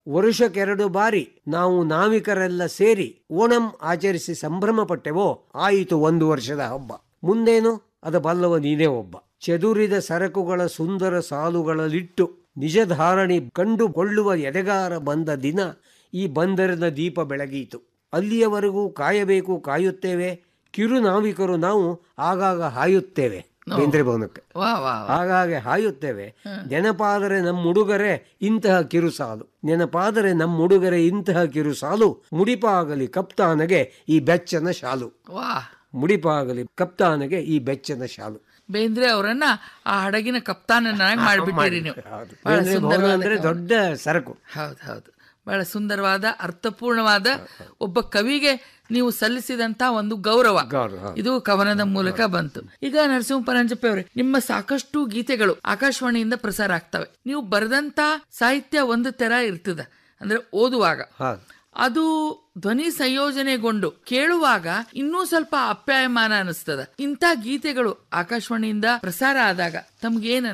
ವರುಷಕ್ಕೆರಡು ಬಾರಿ ನಾವು ನಾವಿಕರೆಲ್ಲ ಸೇರಿ ಓಣಂ ಆಚರಿಸಿ ಸಂಭ್ರಮ ಪಟ್ಟೆವೋ ಆಯಿತು ಒಂದು ವರ್ಷದ ಹಬ್ಬ ಮುಂದೇನು ಅದ ಬಲ್ಲವ ನೀನೇ ಒಬ್ಬ ಚೆದುರಿದ ಸರಕುಗಳ ಸುಂದರ ಸಾಲುಗಳಲ್ಲಿಟ್ಟು ನಿಜ ಧಾರಣಿ ಕಂಡುಕೊಳ್ಳುವ ಎದೆಗಾರ ಬಂದ ದಿನ ಈ ಬಂದರಿನ ದೀಪ ಬೆಳಗೀತು ಅಲ್ಲಿಯವರೆಗೂ ಕಾಯಬೇಕು ಕಾಯುತ್ತೇವೆ ಕಿರು ನಾವಿಕರು ನಾವು ಆಗಾಗ ಹಾಯುತ್ತೇವೆ ಬೇಂದ್ರೆ ಭವನಕ್ಕೆ ವಾ ವಾ ವಾ. ಹಾಗಾಗಿ ಹಾಯುತ್ತೇವೆ ನೆನಪಾದರೆ ನಮ್ಮ ಉಡುಗೊರೆ ಇಂತಹ ಕಿರುಸಾಲು ನೆನಪಾದರೆ ನಮ್ಮ ಉಡುಗೊರೆ ಇಂತಹ ಕಿರುಸಾಲು ಮುಡಿಪಾಗಲಿ ಕಪ್ತಾನಗೆ ಈ ಬೆಚ್ಚನ ಶಾಲು ವಾ ಮುಡಿಪಾಗಲಿ ಕಪ್ತಾನಗೆ ಈ ಬೆಚ್ಚನ ಶಾಲು ಬೇಂದ್ರೆ ಅವರನ್ನ ಆ ಹಡಗಿನ ಕಪ್ತಾನನ್ನಾಗಿ ಮಾಡಿಬಿಟ್ಟಿರಿ ನೀವು ಹೌದು. ಬಹಳ ಬೇಂದ್ರೆ ಭವನ ಸುಂದರವಾದ ಅಂದ್ರೆ ದೊಡ್ಡ ಸರಕು ಹೌದು ಹೌದು ಬಹಳ ಸುಂದರವಾದ ಅರ್ಥಪೂರ್ಣವಾದ ಒಬ್ಬ ಕವಿಗೆ ನೀವು ಸಲ್ಲಿಸಿದಂತ ಒಂದು ಗೌರವ ಗೌರವ, ಹೌದು. ಇದು ಕವನದ ಮೂಲಕ ಬಂತು ಈಗ ನರಸಿಂಹ ಪರಂಜಪ್ಪೆ ಅವರೇ ನಿಮ್ಮ ಸಾಕಷ್ಟು ಗೀತೆಗಳು ಆಕಾಶವಾಣಿಯಿಂದ ಪ್ರಸಾರ ಆಗ್ತವೆ ನೀವು ಬರೆದಂತ ಸಾಹಿತ್ಯ ಒಂದು ತೆರ ಇರ್ತದ ಅಂದ್ರೆ ಓದುವಾಗ ಹೌದು ಅದು ಧ್ವನಿ ಸಂಯೋಜನೆಗೊಂಡು ಕೇಳುವಾಗ ಇನ್ನೂ ಸ್ವಲ್ಪ ಅಪ್ಯಾಯಮಾನ ಅನಿಸ್ತದ ಇಂಥ ಗೀತೆಗಳು ಆಕಾಶವಾಣಿಯಿಂದ ಪ್ರಸಾರ ಆದಾಗ ತಮ್ಗೇನ್